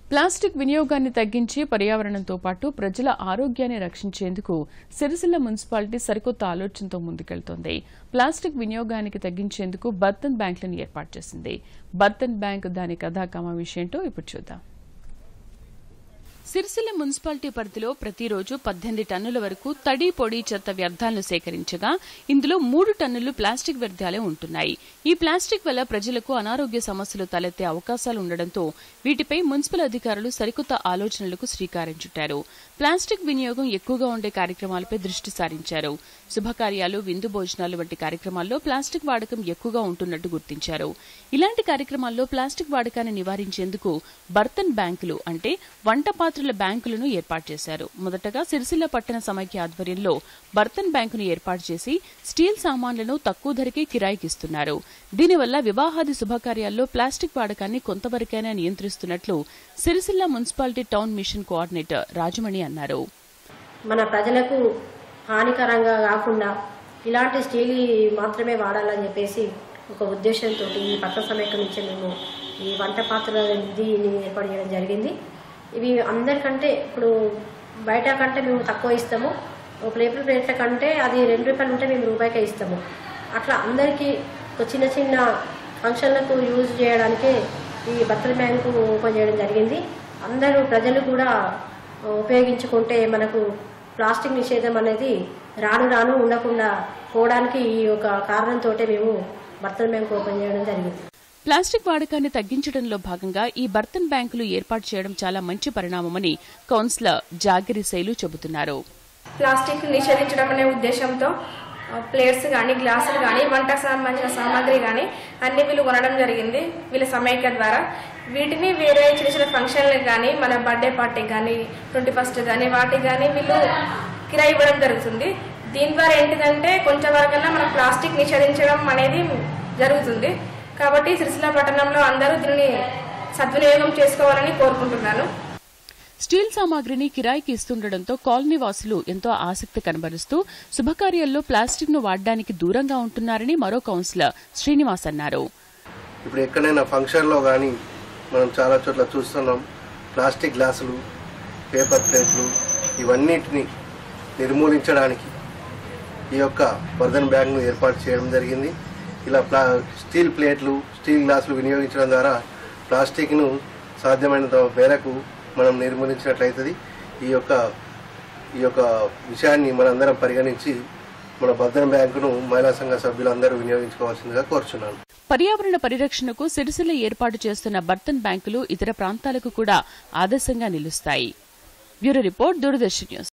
plastic వినియోగాన్ని తగ్గించి పర్యావరణంతో పాటు ప్రజల ఆరోగ్యాన్ని రక్షించేందుకు సిరిసిల్ల మున్సిపాలిటీ సరికొత్త ఆలోచనతో ముందుకెళ్తోంది ప్లాస్టిక్ వినియోగానికి తగ్గించేందుకు బర్తన్ బ్యాంకులను ఏర్పాటు చేసింది బర్తన్ బ్యాంక్ దాని కథాకమ విషయంతో ఇప్పుడు చూద్దాం సిరిసిల్ల మున్సిపాలిటీ పరిధిలో ప్రతిరోజు పద్దెనిమిది టన్నుల వరకు తడి పొడి చెత్త వ్యర్థాలను సేకరించగా ఇందులో మూడు టన్నులు ప్లాస్టిక్ వ్యర్థాలే ఉంటున్నాయి ఈ ప్లాస్టిక్ వల్ల ప్రజలకు అనారోగ్య సమస్యలు తలెత్తే అవకాశాలు ఉండడంతో వీటిపై మున్సిపల్ అధికారులు సరికొత్త ఆలోచనలకు శ్రీకారం చుట్టారు ప్లాస్టిక్ వినియోగం ఎక్కువగా ఉండే కార్యక్రమాలపై దృష్టి సారించారు శుభకార్యాలు విందు భోజనాలు వంటి కార్యక్రమాల్లో ప్లాస్టిక్ వాడకం ఎక్కువగా ఉంటున్నట్టు గుర్తించారు ఇలాంటి కార్యక్రమాల్లో ప్లాస్టిక్ వాడకాన్ని నివారించేందుకు బర్తన్ బ్యాంకులు అంటే వంట పాత్రల బ్యాంకులను ఏర్పాటు చేశారు మొదటగా సిరిసిల్ల పట్టణ సమైక్య ఆధ్వర్యంలో బర్తన్ బ్యాంకును ఏర్పాటు చేసి స్టీల్ సామాన్లను తక్కువ ధరకే కిరాయికిస్తున్నారు దీనివల్ల వివాహాది శుభకార్యాల్లో ప్లాస్టిక్ వాడకాన్ని కొంతవరకైనా నియంత్రిస్తున్నట్లు Sircilla municipality town mission coordinator Rajamani అన్నారు మన ప్రజలకు హానికరంగా కాకుండా ఇలాంటి స్టీల్ మాత్రమే వాడాలని చెప్పేసి ఒక ఉద్దేశంతో ఈ పట్ల సమైక్య నుంచి మేము ఈ వంట పాత్రల నిధిని ఏర్పాటు చేయడం జరిగింది ఇవి అందరికంటే ఇప్పుడు బయట కంటే మేము తక్కువ ఇస్తాము ఒక ప్లేట్ ప్లేట్ల కంటే అది రెండు రూపాయలు ఉంటే మేము రూపాయికే ఇస్తాము అట్లా అందరికీ ఒక చిన్న చిన్న ఫంక్షన్లకు యూజ్ చేయడానికే ఈ బట్టల బ్యాంకు ఓపెన్ చేయడం జరిగింది అందరూ ప్రజలు కూడా ఉపయోగించుకుంటే మనకు ప్లాస్టిక్ నిషేధం అనేది రాను రాను ఉండకుండా పోవడానికి ఈ ఒక కారణంతో మేము బర్తన్ బ్యాంక్ ఓపెన్ చేయడం జరిగింది ప్లాస్టిక్ వాడకాన్ని తగ్గించడంలో భాగంగా ఈ బర్తన్ బ్యాంకులు ఏర్పాటు చేయడం చాలా మంచి పరిణామమని కౌన్సిలర్ జాగిరి శైలు చెబుతున్నారు ప్లాస్టిక్ నిషేధించడం అనే ఉద్దేశంతో ఆ, ప్లేట్స్ కానీ గ్లాసులు కానీ వంటకు సంబంధించిన సామాగ్రి కానీ అన్ని వీళ్ళు కొనడం జరిగింది వీళ్ళ సమైక్య ద్వారా వీటిని వేరే చిన్న చిన్న ఫంక్షన్లకు కానీ మన బర్త్డే పార్టీకి కానీ ట్వంటీ ఫస్ట్ కానీ వాటికి కానీ వీళ్ళు కిరాయి ఇవ్వడం జరుగుతుంది దీని ద్వారా ఏంటిదంటే కొంచెం వరకన్నా మన ప్లాస్టిక్ నిషేధించడం అనేది జరుగుతుంది కాబట్టి సిరిసిల్ల పట్టణంలో అందరూ దీనిని సద్వినియోగం చేసుకోవాలని కోరుకుంటున్నాను స్టీల్ సామాగ్రిని కిరాయికి ఇస్తుండటంతో కాలనీ వాసులు ఎంతో ఆసక్తి కనబరుస్తూ శుభకార్యాల్లో ప్లాస్టిక్ ను వాడడానికి దూరంగా ఉంటున్నారని మరో కౌన్సిలర్ శ్రీనివాస్ అన్నారు ఇప్పుడు ఎక్కడైనా ఫంక్షన్లో కానీ మనం చాలా చోట్ల చూస్తున్నాం ప్లాస్టిక్ గ్లాసులు పేపర్ ప్లేట్లు ఇవన్నిటిని నిర్మూలించడానికి ఈ యొక్క వర్ధన్ బ్యాంక్ను ఏర్పాటు చేయడం జరిగింది ఇలా ప్లా స్టీల్ ప్లేట్లు స్టీల్ గ్లాసులు వినియోగించడం ద్వారా ప్లాస్టిక్ను సాధ్యమైనంత మేరకు మనం నిర్మూలించినట్లయితుంది ఈ యొక్క ఈ యొక్క విషయాన్ని మనందరం పరిగణించి మన భద్రం బ్యాంకును మహిళా సంఘ సభ్యులందరూ వినియోగించుకోవాల్సిందిగా కోరుచున్నాను పర్యావరణ పరిరక్షణకు సిరిసిల్ల ఏర్పాటు చేస్తున్న బర్తన్ బ్యాంకులు ఇతర ప్రాంతాలకు కూడా ఆదర్శంగా నిలుస్తాయి బ్యూరో రిపోర్ట్ దూరదర్శన్ న్యూస్